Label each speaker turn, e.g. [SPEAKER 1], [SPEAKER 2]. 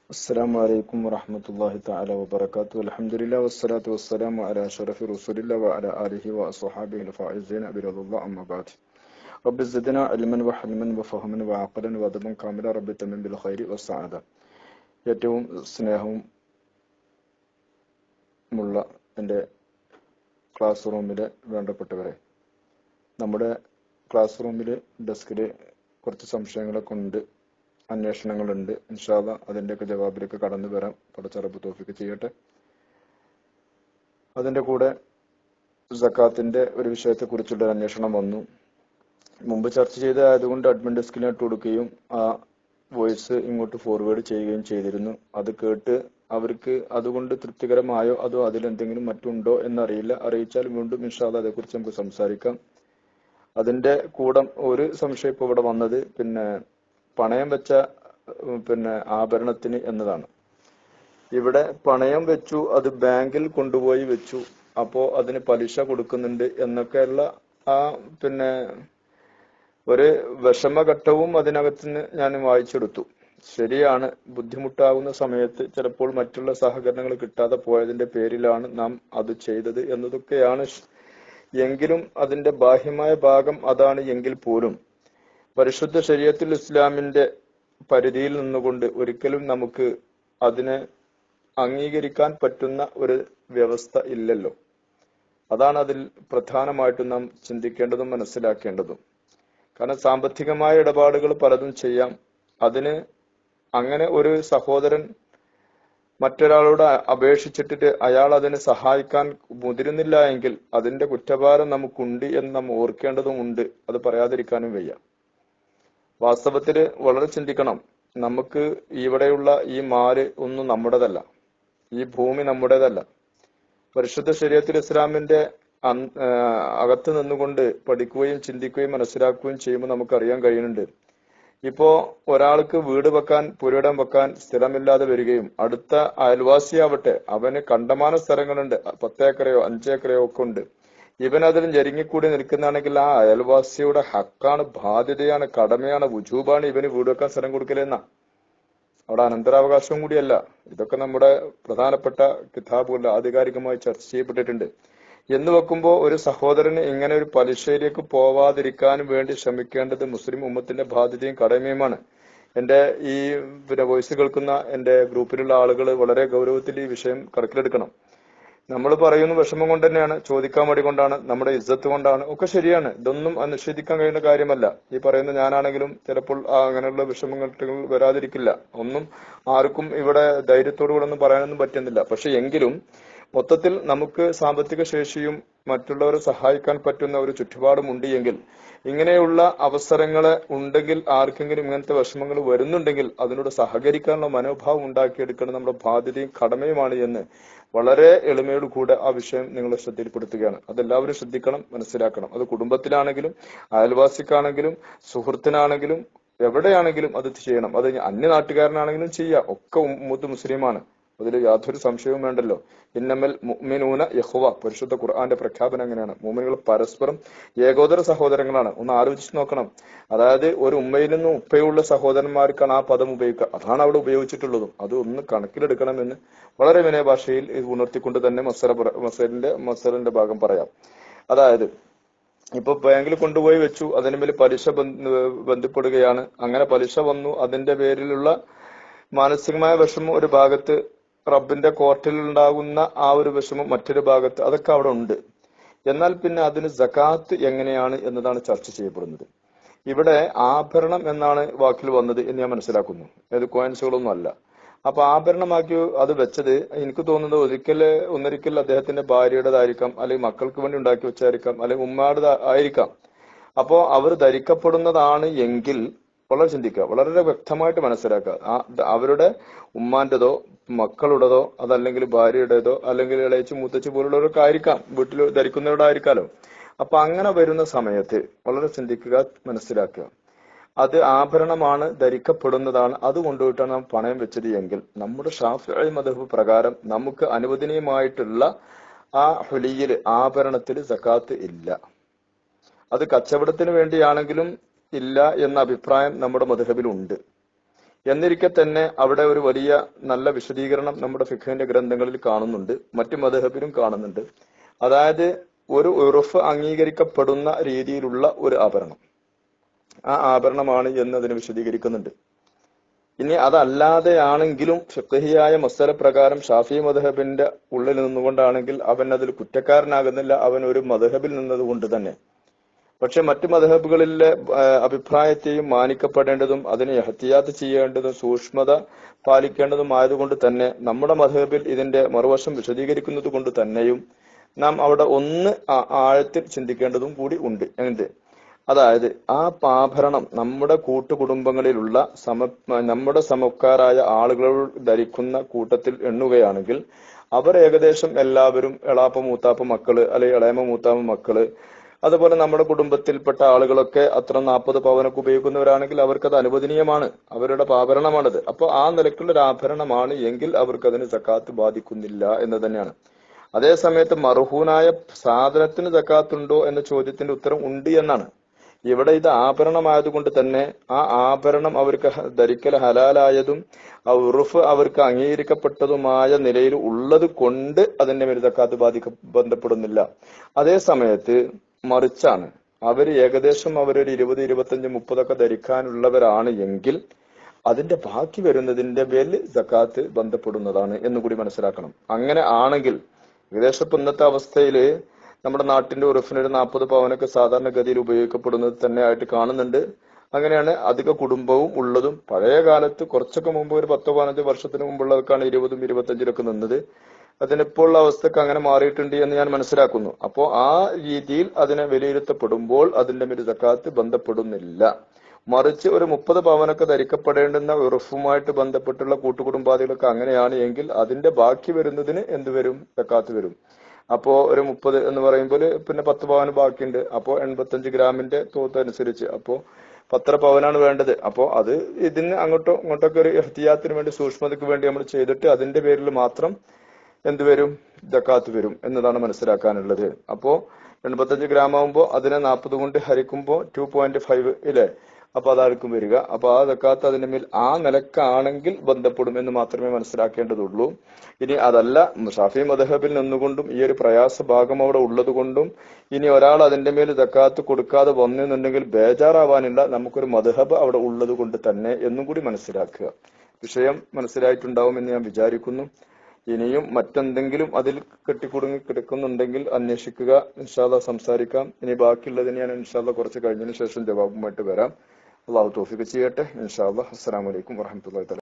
[SPEAKER 1] السلام عليكم ورحمة الله تعالى وبركاته الحمد لله والصلاة والسلام على أشرف رسول الله وعلى آله وأصحابه الفائزين برضا الله أما بعد رب زدنا علما وحلما وفهما وعقلا وأدبا كاملا رب تمن بالخير والسعادة ഏറ്റവും സ്നേഹവും മുള്ള എൻ്റെ ക്ലാസ് റൂമിലെ വേണ്ടപ്പെട്ടവരെ നമ്മുടെ ക്ലാസ് റൂമിൽ ഡെസ്കിൽ കുറച്ച് സംശയങ്ങളൊക്കെ ഉണ്ട് അന്വേഷണങ്ങളുണ്ട് ഇൻഷാല്ല അതിൻ്റെയൊക്കെ ജവാബിലേക്ക് കടന്നു വരാം പടച്ചറബ് തോഫിക്ക് ചെയ്യട്ടെ അതിൻ്റെ കൂടെ സക്കാത്തിന്റെ ഒരു വിഷയത്തെക്കുറിച്ചുള്ള ഒരു അന്വേഷണം വന്നു മുമ്പ് ചർച്ച ചെയ്ത ആയതുകൊണ്ട് അഡ്മിൻ ഡെസ്കിലിട്ട് കൊടുക്കുകയും ആ വോയിസ് ഇങ്ങോട്ട് ഫോർവേഡ് ചെയ്യുകയും ചെയ്തിരുന്നു അത് കേട്ട് അവർക്ക് അതുകൊണ്ട് തൃപ്തികരമായോ അതോ അതിലെന്തെങ്കിലും മറ്റുണ്ടോ എന്നറിയില്ല അറിയിച്ചാൽ വീണ്ടും ഇൻഷാല്ല അതേക്കുറിച്ച് നമുക്ക് സംസാരിക്കാം അതിന്റെ കൂടെ ഒരു സംശയം ഇപ്പോൾ ഇവിടെ വന്നത് പിന്നെ പണയം വെച്ച ഉം, പിന്നെ ആഭരണത്തിന് എന്നതാണ് ഇവിടെ പണയം വെച്ചു അത് ബാങ്കിൽ കൊണ്ടുപോയി വെച്ചു അപ്പോ അതിന് പലിശ കൊടുക്കുന്നുണ്ട് എന്നൊക്കെയുള്ള ആ പിന്നെ ഒരു വിഷമഘട്ടവും അതിനകത്തുനിന്ന് ഞാൻ വായിച്ചെടുത്തു ശരിയാണ് ബുദ്ധിമുട്ടാകുന്ന സമയത്ത് ചിലപ്പോൾ മറ്റുള്ള സഹകരണങ്ങൾ കിട്ടാതെ പോയതിന്റെ പേരിലാണ് നാം അത് ചെയ്തത് എന്നതൊക്കെയാണ് ശ്- എങ്കിലും അതിന്റെ ബാഹ്യമായ ഭാഗം അതാണ് എങ്കിൽ പോലും പരിശുദ്ധ ശരീരത്തിൽ ഇസ്ലാമിന്റെ പരിധിയിൽ നിന്നുകൊണ്ട് ഒരിക്കലും നമുക്ക് അതിനെ അംഗീകരിക്കാൻ പറ്റുന്ന ഒരു വ്യവസ്ഥ ഇല്ലല്ലോ അതാണ് അതിൽ പ്രധാനമായിട്ടും നാം ചിന്തിക്കേണ്ടതും മനസ്സിലാക്കേണ്ടതും കാരണം സാമ്പത്തികമായ ഇടപാടുകൾ പലതും ചെയ്യാം അതിന് അങ്ങനെ ഒരു സഹോദരൻ മറ്റൊരാളോട് അപേക്ഷിച്ചിട്ട് അയാൾ അതിനെ സഹായിക്കാൻ മുതിരുന്നില്ല എങ്കിൽ അതിന്റെ കുറ്റഭാരം നമുക്കുണ്ട് എന്ന് നാം ഓർക്കേണ്ടതുമുണ്ട് അത് പറയാതിരിക്കാനും വയ്യ വാസ്തവത്തില് വളരെ ചിന്തിക്കണം നമുക്ക് ഇവിടെയുള്ള ഈ മാല് ഒന്നും നമ്മുടേതല്ല ഈ ഭൂമി നമ്മുടേതല്ല പരിശുദ്ധ ശരീരത്തിൽ ഇസ്ലാമിന്റെ അൻ- ആ, അകത്ത് നിന്നുകൊണ്ട് പഠിക്കുകയും ചിന്തിക്കുകയും മനസ്സിലാക്കുകയും ചെയ്യുമ്പോൾ നമുക്കറിയാൻ കഴിയുന്നുണ്ട് ഇപ്പോ ഒരാൾക്ക് വീട് വെക്കാൻ പുരയിടം വെക്കാൻ സ്ഥലമില്ലാതെ വരികയും അടുത്ത അയൽവാസിയാവട്ടെ അവന് കണ്ടമാന സ്ഥലങ്ങളുണ്ട് പത്തേക്കറയോ അഞ്ചേക്കറയോ ഒക്കെ ഉണ്ട് ഇവൻ അതിൽ ഞെരുങ്ങിക്കൂടി നിൽക്കുന്നതാണെങ്കിൽ ആ അയൽവാസിയുടെ ഹക്കാണ് ബാധ്യതയാണ് കടമയാണ് വുജൂബാണ് ഇവന് വീട് വെക്കാൻ സ്ഥലം കൊടുക്കലെന്നാ അവിടെ അനന്തരാവകാശവും കൂടിയല്ല ഇതൊക്കെ നമ്മുടെ പ്രധാനപ്പെട്ട കിതാബുകളിൽ ആധികാരികമായി ചർച്ച ചെയ്യപ്പെട്ടിട്ടുണ്ട് എന്ന് വെക്കുമ്പോൾ ഒരു സഹോദരന് ഇങ്ങനെ ഒരു പലിശയിലേക്ക് പോവാതിരിക്കാനും വേണ്ടി ശ്രമിക്കേണ്ടത് മുസ്ലിം ഉമ്മത്തിന്റെ ബാധ്യതയും കടമയുമാണ് എന്റെ ഈ പിന്നെ വോയിസ് കേൾക്കുന്ന എന്റെ ഗ്രൂപ്പിലുള്ള ആളുകൾ വളരെ ഗൗരവത്തിൽ ഈ വിഷയം കണക്കിലെടുക്കണം നമ്മൾ പറയുന്ന വിഷമം കൊണ്ട് തന്നെയാണ് ചോദിക്കാൻ മടി കൊണ്ടാണ് നമ്മുടെ ഇജ്ജത്ത് കൊണ്ടാണ് ഒക്കെ ശരിയാണ് ഇതൊന്നും നിഷേധിക്കാൻ കഴിയുന്ന കാര്യമല്ല ഈ പറയുന്ന ഞാനാണെങ്കിലും ചിലപ്പോൾ ആ അങ്ങനെയുള്ള വിഷമങ്ങൾ വരാതിരിക്കില്ല ഒന്നും ആർക്കും ഇവിടെ ധൈര്യത്തോടു കൂടെ ഒന്നും പറയാനൊന്നും പറ്റുന്നില്ല പക്ഷെ എങ്കിലും മൊത്തത്തിൽ നമുക്ക് സാമ്പത്തിക ശേഷിയും മറ്റുള്ളവരെ സഹായിക്കാൻ പറ്റുന്ന ഒരു ചുറ്റുപാടും ഉണ്ട് എങ്കിൽ ഇങ്ങനെയുള്ള അവസരങ്ങൾ ഉണ്ടെങ്കിൽ ആർക്കെങ്കിലും ഇങ്ങനത്തെ വിഷമങ്ങൾ വരുന്നുണ്ടെങ്കിൽ അതിനോട് സഹകരിക്കാനുള്ള മനോഭാവം ഉണ്ടാക്കിയെടുക്കണം നമ്മുടെ ബാധ്യതയും കടമയുമാണ് എന്ന് വളരെ എളിമയോട് കൂടെ ആ വിഷയം നിങ്ങളെ ശ്രദ്ധയിൽപ്പെടുത്തുകയാണ് അതെല്ലാവരും ശ്രദ്ധിക്കണം മനസ്സിലാക്കണം അത് കുടുംബത്തിലാണെങ്കിലും അയൽവാസിക്കാണെങ്കിലും സുഹൃത്തിനാണെങ്കിലും എവിടെയാണെങ്കിലും അത് ചെയ്യണം അത് അന്യ നാട്ടുകാരനാണെങ്കിലും ചെയ്യാം ഒക്കെ ഉമ്മത്ത് മുസ്ലിമാണ് അതിൽ യാതൊരു സംശയവും വേണ്ടല്ലോ ഇന്നമൽ മുഅ്മിനൂന യഹ്വ പരിശുദ്ധ ഖുർആന്റെ പ്രഖ്യാപനം അങ്ങനെയാണ് മുഅ്മിനുകൾ പരസ്പരം ഏകോദര സഹോദരങ്ങളാണ് ഒന്ന് ആലോചിച്ച് നോക്കണം അതായത് ഒരു ഉമ്മയിൽ നിന്നും ഉപ്പയുള്ള സഹോദരന്മാർക്കാണ് ആ പദം ഉപയോഗിക്കുക അതാണ് അവിടെ ഉപയോഗിച്ചിട്ടുള്ളതും അത് ഒന്ന് കണക്കിലെടുക്കണമെന്ന് വളരെ വിനയ ഭാഷയിൽ ഇത് ഉണർത്തിക്കൊണ്ട് തന്നെ മസല പറ- മസലിന്റെ മസലിന്റെ ഭാഗം പറയാം അതായത് ഇപ്പൊ ബാങ്കിൽ കൊണ്ടുപോയി വെച്ചു അതിന് മേൽ പലിശ ബന്ധ- ബന്ധപ്പെടുകയാണ് അങ്ങനെ പലിശ വന്നു അതിന്റെ പേരിലുള്ള മാനസികമായ വിഷമം ഒരു ഭാഗത്ത് റബ്ബിന്റെ കോർട്ടിൽ ഉണ്ടാകുന്ന ആ ഒരു വിഷമം മറ്റൊരു ഭാഗത്ത് അതൊക്കെ അവിടെ ഉണ്ട് എന്നാൽ പിന്നെ അതിന് സകാത്ത് എങ്ങനെയാണ് എന്നതാണ് ചർച്ച ചെയ്യപ്പെടുന്നത് ഇവിടെ ആഭരണം എന്നാണ് വാക്കിൽ വന്നത് എന്ന് ഞാൻ മനസ്സിലാക്കുന്നു ഏത് കോയിൻസുകളൊന്നും അല്ല അപ്പൊ ആഭരണമാക്കി അത് വെച്ചത് എനിക്ക് തോന്നുന്നത് ഒരിക്കൽ ഒന്നൊരിക്കൽ അദ്ദേഹത്തിന്റെ ഭാര്യയുടേതായിരിക്കാം അല്ലെങ്കിൽ മക്കൾക്ക് വേണ്ടി ഉണ്ടാക്കി വെച്ചായിരിക്കാം അല്ലെങ്കിൽ ഉമ്മയുടെ ആയിരിക്കാം അപ്പോ അവർ ധരിക്കപ്പെടുന്നതാണ് എങ്കിൽ വളരെ ചിന്തിക്കുക വളരെ വ്യക്തമായിട്ട് മനസ്സിലാക്കുക ആ ദ- അവരുടെ ഉമ്മാന്റേതോ മക്കളുടേതോ അതല്ലെങ്കിൽ ഭാര്യയുടേതോ അല്ലെങ്കിൽ ഇളയച്ചു മൂത്തച്ചു പോലുള്ളവരൊക്കെ ആയിരിക്കാം വീട്ടിൽ ധരിക്കുന്നവരായിരിക്കാലോ അപ്പൊ അങ്ങനെ വരുന്ന സമയത്ത് വളരെ ചിന്തിക്കുക മനസ്സിലാക്കുക അത് ആഭരണമാണ് ധരിക്കപ്പെടുന്നതാണ് അത് കൊണ്ടുപോയിട്ടാണ് നാം പണയം വെച്ചത് എങ്കിൽ നമ്മുടെ ഷാഫി മതഹ് പ്രകാരം നമുക്ക് അനുവദനീയമായിട്ടുള്ള ആ ഹുലിയിൽ ആഭരണത്തിൽ സക്കാത്ത് ഇല്ല അത് കച്ചവടത്തിന് വേണ്ടിയാണെങ്കിലും ഇല്ല എന്ന അഭിപ്രായം നമ്മുടെ മധുഹബിലുണ്ട് എന്നിരിക്കെ തന്നെ അവിടെ ഒരു വലിയ നല്ല വിശദീകരണം നമ്മുടെ ഫിഖിന്റെ ഗ്രന്ഥങ്ങളിൽ കാണുന്നുണ്ട് മറ്റു മധഹബിലും കാണുന്നുണ്ട് അതായത് ഒരു ഉറുഫ് അംഗീകരിക്കപ്പെടുന്ന രീതിയിലുള്ള ഒരു ആഭരണം ആ ആഭരണമാണ് എന്ന് അതിന് വിശദീകരിക്കുന്നുണ്ട് ഇനി അതല്ലാതെയാണെങ്കിലും ഫിഖഹിയായ മസല പ്രകാരം ഷാഫി മധഹബിന്റെ ഉള്ളിൽ നിന്നുകൊണ്ടാണെങ്കിൽ അവൻ അതിൽ കുറ്റക്കാരനാകുന്നില്ല അവൻ ഒരു മധഹബിൽ നിന്നതുകൊണ്ട് തന്നെ പക്ഷെ മറ്റു മധഹബുകളിലെ അഭിപ്രായത്തെയും മാനിക്കപ്പെടേണ്ടതും അതിനെ എഹത്തിയാത്ത് ചെയ്യേണ്ടതും സൂക്ഷ്മത പാലിക്കേണ്ടതും ആയതുകൊണ്ട് തന്നെ നമ്മുടെ മധഹബിൽ ഇതിന്റെ മറുവശം വിശദീകരിക്കുന്നത് കൊണ്ട് തന്നെയും നാം അവിടെ ഒന്ന് ആഴത്തിൽ ചിന്തിക്കേണ്ടതും കൂടി ഉണ്ട് എന്ത് അതായത് ആ ആഭരണം നമ്മുടെ കൂട്ടുകുടുംബങ്ങളിലുള്ള സമ നമ്മുടെ സമക്കാരായ ആളുകൾ ധരിക്കുന്ന കൂട്ടത്തിൽ എണ്ണുകയാണെങ്കിൽ അവർ ഏകദേശം എല്ലാവരും എളാപ്പ മൂത്താപ്പ മക്കള് അല്ലെങ്കിൽ ഇളയമ മൂത്താപ്പ മക്കള് അതുപോലെ നമ്മുടെ കുടുംബത്തിൽപ്പെട്ട ആളുകളൊക്കെ അത്ര നാൽപ്പത് പവനൊക്കെ ഉപയോഗിക്കുന്നവരാണെങ്കിൽ അവർക്ക് അത് അനുവദനീയമാണ് അവരുടെ ആഭരണമാണത് അപ്പോൾ ആ നിലക്കുള്ള ഒരു ആഭരണമാണ് എങ്കിൽ അവർക്ക് അതിന് സക്കാത്ത് ബാധിക്കുന്നില്ല എന്ന് തന്നെയാണ് അതേ സമയത്ത് മർഹൂനായ സാധനത്തിന് സക്കാത്തുണ്ടോ എന്ന ചോദ്യത്തിന്റെ ഉത്തരം ഉണ്ട് എന്നാണ് ഇവിടെ ഇത് ആഭരണമായതുകൊണ്ട് തന്നെ ആ ആഭരണം അവർക്ക് ധരിക്കൽ ഹലാലായതും ആ ഉറുഫ് അവർക്ക് അംഗീകരിക്കപ്പെട്ടതുമായ നിലയിൽ ഉള്ളത് കൊണ്ട് അതിന്റെ മേൽ തക്കാത്ത് ബാധിക്ക ബന്ധപ്പെടുന്നില്ല അതേ സമയത്ത് മറിച്ചാണ് അവർ ഏകദേശം അവരൊരു ഇരുപത് ഇരുപത്തഞ്ച് മുപ്പതൊക്കെ ധരിക്കാനുള്ളവരാണ് എങ്കിൽ അതിന്റെ ബാക്കി വരുന്നതിന്റെ പേരിൽ സക്കാത്ത് ബന്ധപ്പെടുന്നതാണ് എന്നുകൂടി മനസ്സിലാക്കണം അങ്ങനെ ആണെങ്കിൽ ഏകദേശം ഇപ്പൊ ഇന്നത്തെ അവസ്ഥയില് നമ്മുടെ നാട്ടിന്റെ ഉറഫിന് ഒരു നാൽപ്പത് പവനൊക്കെ സാധാരണഗതിയിൽ ഉപയോഗിക്കപ്പെടുന്നത് തന്നെ ആയിട്ട് കാണുന്നുണ്ട് അങ്ങനെയാണ് അധിക കുടുംബവും ഉള്ളതും പഴയ കാലത്ത് കുറച്ചൊക്കെ മുമ്പ് ഒരു പത്തോ പതിനഞ്ചോ വർഷത്തിന് മുമ്പുള്ളവർക്കാണ് ഇരുപതും ഇരുപത്തഞ്ചിലൊക്കെ നിന്നത് അതിനിപ്പോൾ ഉള്ള അവസ്ഥക്ക് അങ്ങനെ മാറിയിട്ടുണ്ട് എന്ന് ഞാൻ മനസ്സിലാക്കുന്നു അപ്പോൾ ആ രീതിയിൽ അതിനെ വിലയിരുത്തപ്പെടുമ്പോൾ അതിന്റെ മേൽ സക്കാത്ത് ബന്ധപ്പെടുന്നില്ല മറിച്ച് ഒരു മുപ്പത് പവനൊക്കെ ധരിക്കപ്പെടേണ്ടുന്ന ഉറഫുമായിട്ട് ബന്ധപ്പെട്ടുള്ള കൂട്ടുകുടുംബാദികളൊക്കെ അങ്ങനെയാണ് എങ്കിൽ അതിന്റെ ബാക്കി വരുന്നതിന് എന്ത് വരും സക്കാത്ത് വരും അപ്പോ ഒരു മുപ്പത് എന്ന് പറയുമ്പോൾ പിന്നെ പത്ത് പവന് ബാക്കിയുണ്ട് അപ്പോ എൺപത്തഞ്ച് ഗ്രാമിന്റെ തോത് അനുസരിച്ച് അപ്പോ പത്തര പവനാണ് വേണ്ടത് അപ്പോ അത് ഇതിന് അങ്ങോട്ടോ ഇങ്ങോട്ടൊക്കെ ഒരു എഹ്തിയാത്തിന് വേണ്ടി സൂക്ഷ്മതയ്ക്ക് വേണ്ടി നമ്മൾ ചെയ്തിട്ട് അതിന്റെ പേരിൽ മാത്രം എന്ത് വരും ജക്കാത്ത് വരും എന്നതാണ് മനസ്സിലാക്കാനുള്ളത് അപ്പോ എൺപത്തഞ്ച് ഗ്രാം ആകുമ്പോൾ അതിനെ നാൽപ്പത് കൊണ്ട് ഹരിക്കുമ്പോൾ ടു പോയിന്റ് ഫൈവ് ഇല്ലേ അപ്പൊ അതായിരിക്കും വരിക അപ്പൊ ആ ജക്കാത്ത് അതിന്റെ മേൽ ആ നിലക്കാണെങ്കിൽ ബന്ധപ്പെടും എന്ന് മാത്രമേ മനസ്സിലാക്കേണ്ടതുള്ളൂ ഇനി അതല്ല ഷാഫി മദഹബിൽ നിന്നുകൊണ്ടും ഈ ഒരു പ്രയാസ ഭാഗം അവിടെ ഉള്ളത് കൊണ്ടും ഇനി ഒരാൾ അതിന്റെ മേൽ ജക്കാത്ത് കൊടുക്കാതെ വന്നെന്നുണ്ടെങ്കിൽ ബേജാറാവാനില്ല നമുക്കൊരു മദഹബ് അവിടെ ഉള്ളത് കൊണ്ട് തന്നെ എന്നും കൂടി മനസ്സിലാക്കുക വിഷയം മനസ്സിലായിട്ടുണ്ടാവും എന്ന് ഞാൻ വിചാരിക്കുന്നു ഇനിയും മറ്റെന്തെങ്കിലും അതിൽ കെട്ടിക്കുടുങ്ങി കിടക്കുന്നുണ്ടെങ്കിൽ അന്വേഷിക്കുക ഇൻഷാല്ല സംസാരിക്കാം ഇനി ബാക്കിയുള്ളതിന് ഞാൻ ഇൻഷാല്ല കുറച്ച് കഴിഞ്ഞതിന് ശേഷം ജവാബുമായിട്ട് വരാം അള്ളാഹു തോഫിക്ക് ചെയ്യട്ടെ ഇൻഷാല്ല അസ്സാം വലൈക്കും വറഹമത്തല്ലാ